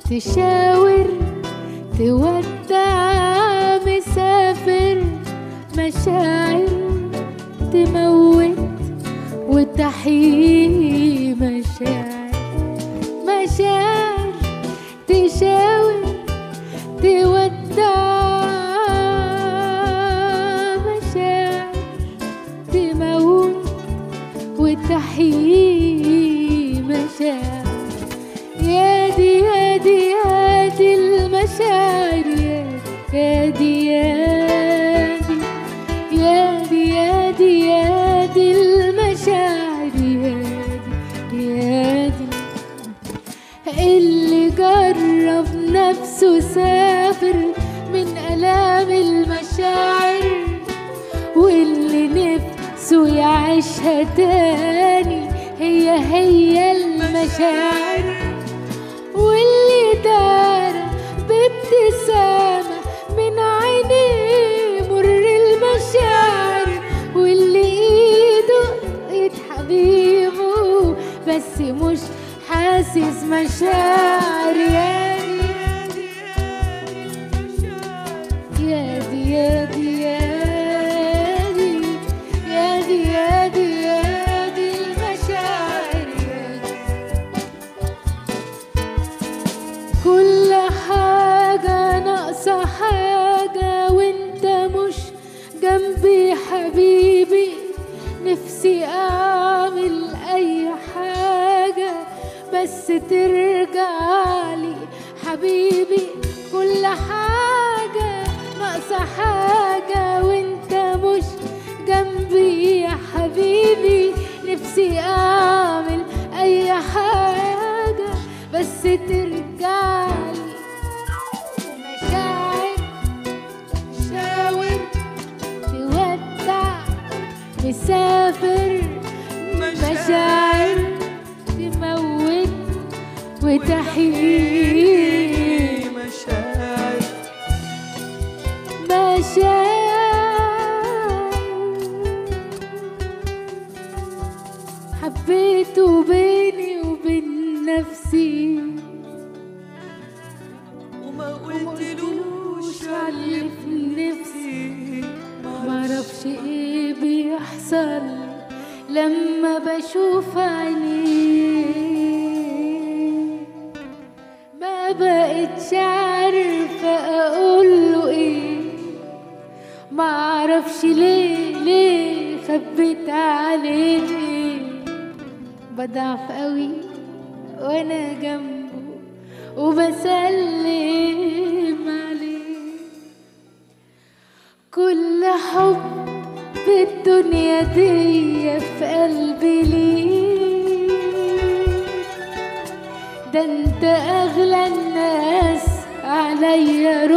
تشاور تودع مسافر مشاعر تموت وتحيي مشاعر مشاعر تشاور تودع مشاعر تموت وتحيي مشاعر يا دي يا دي يا دي المشاعر يا دي يا دي يا دي يا دي يا دي المشاعر يا دي يا دي اللي جرب نفسه سافر من آلام المشاعر واللي نفسه يعيشها تاني هي هي المشاعر واللي دار بابتسامة من عينيه مر المشاعر واللي ايده ايد حبيبه بس مش حاسس مشاعر يا يا دي يا دي يا دي يا دي يا دي يا دي المشاعر يا دي كل حاجة ناقصة حاجة وانت مش جنبي حبيبي نفسي اعمل اي حاجة بس ترجعلي حبيبي كل حاجة ناقصة حاجة وانت مش جنبي يا حبيبي نفسي اعمل اي حاجة بس ترجعلي مشاعر شاور تودع مسافر مشاعر تموت وتحيي مشاعر مشاعر حبيته بيني وبين نفسي وما قلتلوش على اللي في نفسي معرفش معرفش ايه بيحصل لما بشوف عينيه ما بقتش عارفة اقوله ايه معرفش ليه ليه خبيت عليه بضعف قوي وانا جنبه وبسلم عليه كل حب الدنيا دي في قلبي ليك ده انت اغلى الناس عليا